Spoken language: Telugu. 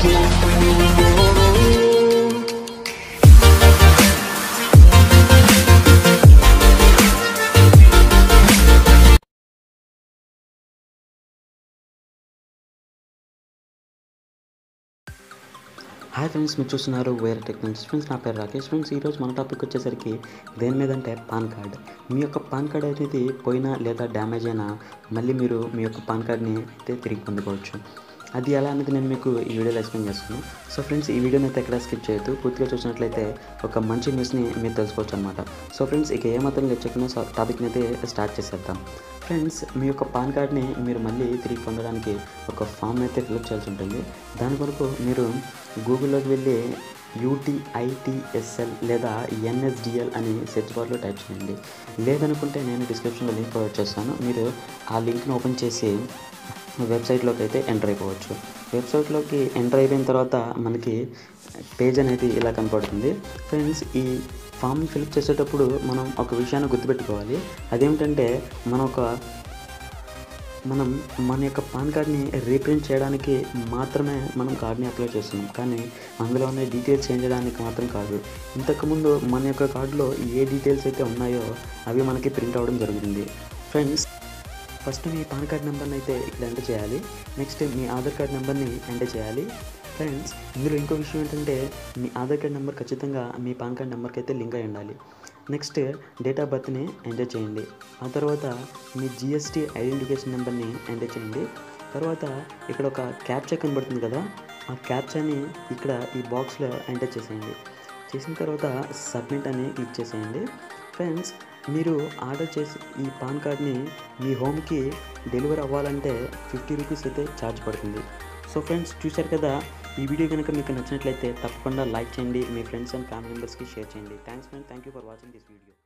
హాయ్ ఫ్రెండ్స్ మీరు చూస్తున్నారు వేరే టెక్నాలజీ ఫ్రెండ్స్ నా పేరు రాకేష్ ఫ్రెండ్స్ ఈరోజు మన టాపిక్ వచ్చేసరికి దేని మీద అంటే పాన్ కార్డ్ మీ యొక్క పాన్ కార్డ్ అనేది పోయినా లేదా డ్యామేజ్ అయినా మళ్ళీ మీరు మీ యొక్క పాన్ కార్డ్ని అయితే తిరిగి పొందుకోవచ్చు అది ఎలా అనేది నేను మీకు ఈ వీడియోలో ఎక్స్ప్లెయిన్ చేస్తాను సో ఫ్రెండ్స్ ఈ వీడియోని అయితే ఎక్కడ స్కిప్ చేయొద్దు పూర్తిగా చూసినట్లయితే ఒక మంచి న్యూస్ని మీరు తెలుసుకోవచ్చు అనమాట సో ఫ్రెండ్స్ ఇక ఏమాత్రం లేచకుండా టాపిక్ని అయితే స్టార్ట్ చేసేద్దాం ఫ్రెండ్స్ మీ యొక్క పాన్ కార్డ్ని మీరు మళ్ళీ తిరిగి పొందడానికి ఒక ఫామ్ అయితే ఫిల్అప్ చేయాల్సి ఉంటుంది దాని కొరకు మీరు గూగుల్లోకి వెళ్ళి యూటీఐటిఎస్ఎల్ లేదా ఎన్ఎస్డిఎల్ అని సెర్చ్ బార్లో టైప్ చేయండి లేదనుకుంటే నేను డిస్క్రిప్షన్లో లింక్ ప్రొవైడ్ చేస్తాను మీరు ఆ లింక్ని ఓపెన్ చేసి వెబ్సైట్లోకి అయితే ఎంటర్ అయిపోవచ్చు వెబ్సైట్లోకి ఎంటర్ అయిపోయిన తర్వాత మనకి పేజ్ అనేది ఇలా కనపడుతుంది ఫ్రెండ్స్ ఈ ఫామ్ ఫిల్అప్ చేసేటప్పుడు మనం ఒక విషయాన్ని గుర్తుపెట్టుకోవాలి అదేమిటంటే మన ఒక మనం మన యొక్క పాన్ కార్డ్ని రీప్రింట్ చేయడానికి మాత్రమే మనం కార్డ్ని అప్లై చేస్తున్నాం కానీ అందులో ఉన్న డీటెయిల్స్ చేంజ్ చేయడానికి మాత్రం కాదు ఇంతకుముందు మన యొక్క కార్డులో ఏ డీటెయిల్స్ అయితే ఉన్నాయో అవి మనకి ప్రింట్ అవ్వడం జరుగుతుంది ఫ్రెండ్స్ ఫస్ట్ మీ పాన్ కార్డ్ నెంబర్ని అయితే ఇక్కడ ఎంటర్ చేయాలి నెక్స్ట్ మీ ఆధార్ కార్డ్ నెంబర్ని ఎంటర్ చేయాలి ఫ్రెండ్స్ ఇందులో ఇంకో విషయం ఏంటంటే మీ ఆధార్ కార్డ్ నెంబర్ ఖచ్చితంగా మీ పాన్ కార్డ్ నెంబర్కి అయితే లింక్ అయి ఉండాలి నెక్స్ట్ డేట్ ఆఫ్ బర్త్ని ఎంటర్ చేయండి ఆ తర్వాత మీ జిఎస్టీ ఐడెంటిఫికేషన్ నెంబర్ని ఎంటర్ చేయండి తర్వాత ఇక్కడ ఒక క్యాప్చా కనబడుతుంది కదా ఆ క్యాప్చాని ఇక్కడ ఈ బాక్స్లో ఎంటర్ చేసేయండి చేసిన తర్వాత సబ్మిట్ అని క్లిక్ చేసేయండి ఫ్రెండ్స్ మీరు ఆర్డర్ చేసి ఈ పాన్ కార్డ్ని మీ హోమ్కి డెలివరీ అవ్వాలంటే ఫిఫ్టీ రూపీస్ అయితే ఛార్జ్ పడుతుంది సో ఫ్రెండ్స్ చూశారు కదా ఈ వీడియో కనుక మీకు నచ్చినట్లయితే తప్పకుండా లైక్ చేయండి మీ ఫ్రెండ్స్ అండ్ ఫ్యామిలీ మెంబర్స్కి షేర్ చేయండి thanks friend thank you for watching this video